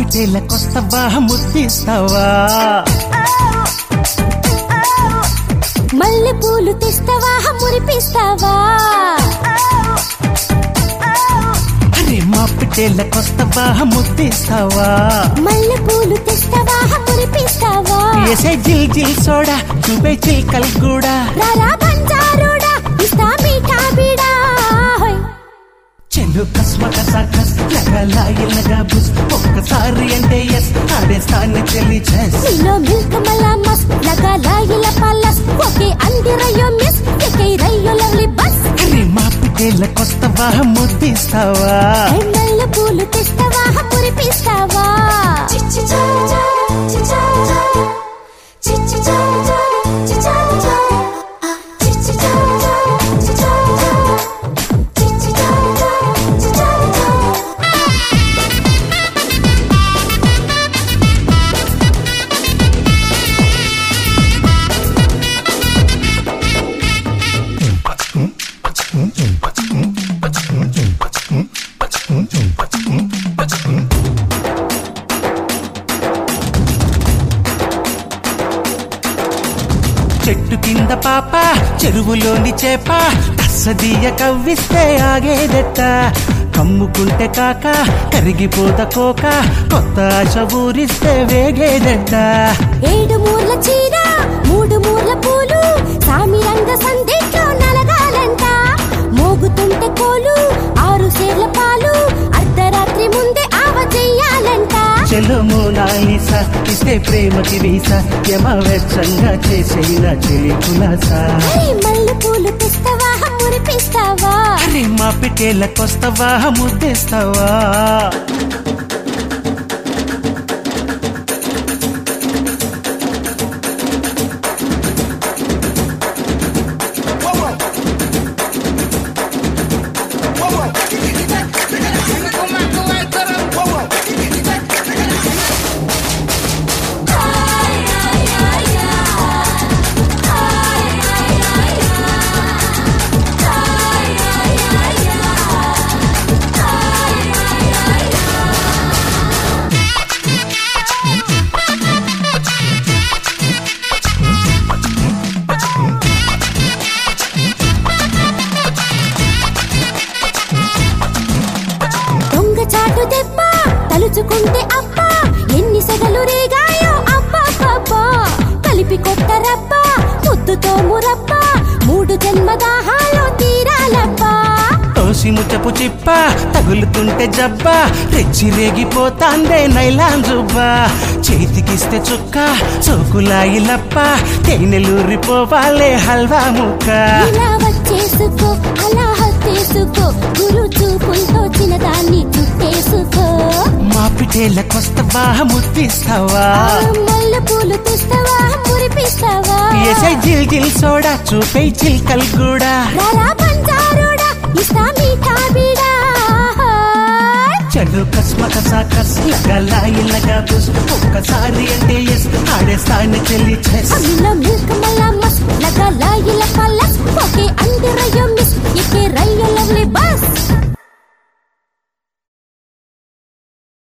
పిటేలకొస్తావా ముద్దిస్తావా మల్లె పూలు తెస్తావా మురిపిస్తావా అరే మా పిటేలకొస్తావా ముద్దిస్తావా మల్లె పూలు తెస్తావా మురిపిస్తావా ఎసే జిల్ జిల్ సోడా చూపే చిల్కల్ కూడా రారా బంజారుడా ఇస్తా మీఠా బీడా హోయ్. చెల్లు కస్మ కసా కస్ లగలా ఇల్లగా బుస్ ఒక్కసారి అంటే ఎస్ ఆడేస్తాను చెల్లి చెస్ నీలో మిల్క్ మల్లా మస్ లగా లాయిల పల్లస్ ఒకే అందిరయ్యో మిస్ ఎకై రయ్యో లవ్లీ బస్ అరే మా పిటేలకొస్తావా ముద్దిస్తావా మల్లె పూలు తెస్తావా మురిపిస్తావా చెట్టు కింద పాప చెరువులోని చేప కస్సదీయ కవ్విస్తే ఆగేదెట్ట కమ్ముకుంటే కాక కరిగిపోత కోక కొత్త ఆశ ఊరిస్తే వేగేదెట్ట ఏడు మూర్ల చీర మూడు మూర్ల పూలు సామిరంగ సందేట్లో నలగాలంట మోగుతుంటే కోలు ఆరు సేర్ల పాలు అర్ధరాత్రి ముందే ఆవ చెయ్యాలంట చెలుము నాలిస ఇస్తే ప్రేమకి వీస యమ వెచ్చంగా చేసేన చెలి కులాసా హే, మల్లె పూలు తెస్తావా మురిపిస్తావా అరే మా పిటేలకొస్తావా ముద్దేస్తావా దొంగ చాటు దెబ్బ తలుచుకుంటే అబ్బా ఎన్ని సెగలు రేగాయో అబ్బా పాపా కలిపి కొట్టరబ్బా ముద్దుతో మురబ్బా మూడు జన్మ దాహాలో తీరాలబ్బా తోసి ముచ్చపు చిప్ప తగులుతుంటే జబ్బా రెచ్చి రేగిపోతాందే నైలాన్ జుబ్బా చేతికిస్తే చుక్క చోకులాయి లప్ప తేనెలూరిపోవాలే హల్వా ముక్క ఇలా వచ్చేసుకో అలా హత్తేసుకో గురు చూపులతో చిన్నదాన్ని చుట్టేసుకో మా పిటేలకొస్తావా ముద్దిస్తావా మల్లె పూలు తెస్తావా మురిపిస్తావా ఎసై జిల్ జిల్ సోడా చూపే చిల్కల్ కూడా రారా బంజారోడా ఇస్తా మీఠా బీడా చెడు కస్మ కసా కస్ లగలా ఇల్లగా బుస్ ఒక్కసారి అంటే ఎస్ ఆడేస్తాను చెల్లి చెస్ అమ్మిలో మిల్క్ మల్లా మస్ లగా లాయిల పల్లస్